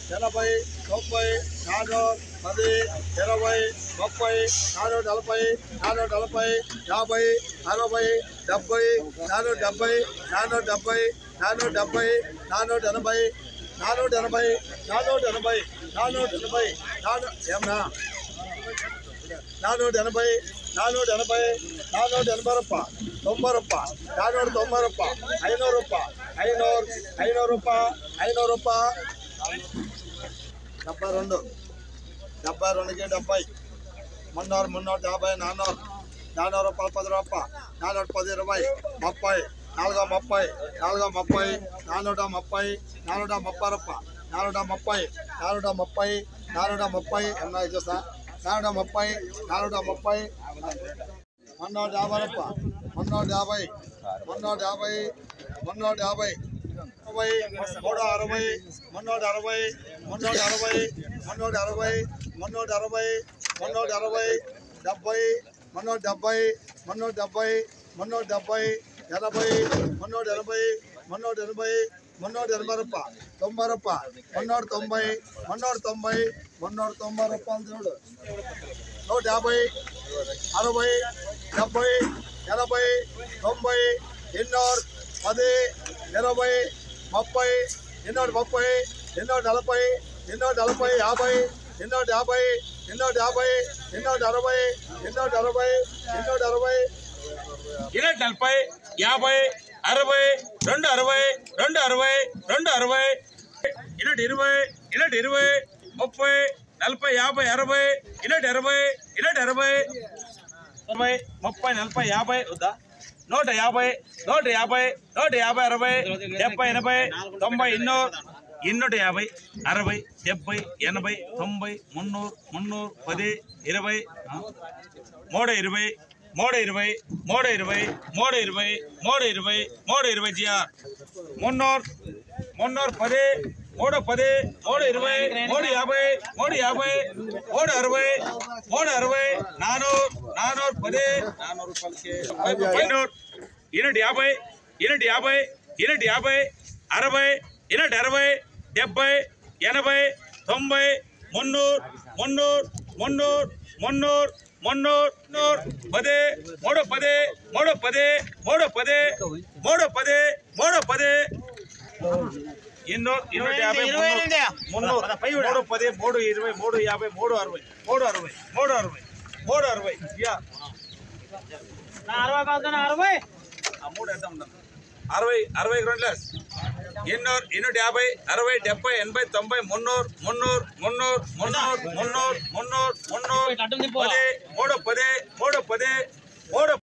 ఎనభై తొంభై నాలుగు పది ఇరవై ముప్పై నాలుగు నలభై నాలుగు నలభై యాభై అరవై డెబ్బై నాలుగు డెబ్బై నాలుగు డెబ్బై నాలుగు డెబ్బై నాలుగు ఎనభై నాలుగు ఎనభై నాలుగు ఎనభై నాలుగు ఎనభై నాలుగు ఏమన్నా నానూట ఎనభై నానూట ఎనభై నానూట ఎనభై రూపాయ తొంభై రూపాయ నానూట తొంభై రూపాయ ఐనూరు రూపాయ ఐనూరు ఐనూరు రూపాయ ఐనూరు రూపాయ డెబ్బై రెండు డెబ్బై రెండుకి డెబ్బై మున్నూరు మున్నూట యాభై నాన్నూరు నాన్నూరు రూపాయలు పది రూపాయ నానూట పది ఇరవై ముప్పై నాలుగో ముప్పై నాలుగో ముప్పై నానూట ముప్పై నానూట ముప్పై రూపాయ నానూట ముప్పై నానూట ముప్పై నానూట ముప్పై ఎన్నో చూస్తా నానూట ముప్పై నానూట ముప్పై మున్నూట యాభై రూపాయ మున్నూట యాభై మున్నూట యాభై మున్నూట యాభై అరవై మూడు అరవై మున్నూట అరవై మున్నూట అరవై మున్నూట అరవై మున్నూట అరవై మున్నూట అరవై డెబ్బై మున్నూట డెబ్బై మున్నూట డెబ్బై మున్నూట డెబ్బై ఎనభై మున్నూట ఎనభై మున్నూట ఎనభై మున్నూట ఎనభై రూపాయ తొంభై రూపాయ మున్నూట తొంభై మున్నూట తొంభై మున్నూట తొంభై రూపాయలు చూడు నూట యాభై అరవై డెబ్బై ఎనభై తొంభై ఎన్నూరు పది ఇరవై ముప్పై ఎన్నోటి ముప్పై ఎన్నోటి నలభై ఎన్నోటి నలభై యాభై ఎన్నోటి యాభై ఎన్నోటి యాభై ఎన్నోటి అరవై ఎన్నోటి అరవై ఎన్నోటి అరవై ఇలాంటి నలభై యాభై అరవై రెండు అరవై రెండు అరవై రెండు అరవై ఇలాంటి ఇరవై ఇలాంటి ఇరవై ముప్పై నలభై యాభై అరవై ఇలాంటి అరవై ఇలాంటి అరవై అరవై ముప్పై నలభై యాభై వద్దా నూట యాభై నూట యాభై నూట యాభై అరవై డెబ్బై ఎనభై తొంభై ఎన్నో ఎన్నూట యాభై అరవై డెబ్బై ఎనభై తొంభై మున్నూరు మున్నూరు పది ఇరవై ఆ? మూడు ఇరవై మూడు ఇరవై మూడు ఇరవై మూడు ఇరవై మూడు ఇరవై మూడు ఇరవై జిఆర్ మున్నూరు మున్నూరు పది మూడు పది మూడు ఇరవై మూడు యాభై మూడు యాభై మూడు అరవై మూడు అరవై నానూరు నానూరు పది నానూరు రూపాయలకి ఎన్నూరు ఎన్నటి యాభై ఎన్నటి యాభై ఎన్నటి యాభై అరవై ఎన్నటి అరవై డెబ్బై ఎనభై తొంభై మున్నూరు మున్నూరు మున్నూరు మున్నూరు మున్నూరు నూరు పది మూడు పది మూడు పది మూడు పది మూడు పది మూడు పది ఎన్నో ఇరవై యాభై మున్నూరు మున్నూరు మూడు పది మూడు ఇరవై మూడు యాభై మూడు అరవై మూడు అరవై మూడు అరవై మూడు అరవై యా అరవై కాదు అరవై ఆ మూడు ఎంత ఉండదు అరవై అరవై రెండు లెస్ ఎన్నూరు ఎన్నూట యాభై అరవై డెబ్బై ఎనభై తొంభై మున్నూరు మున్నూరు మున్నూరు మున్నూరు మున్నూరు మున్నూరు మున్నూరు పది మూడు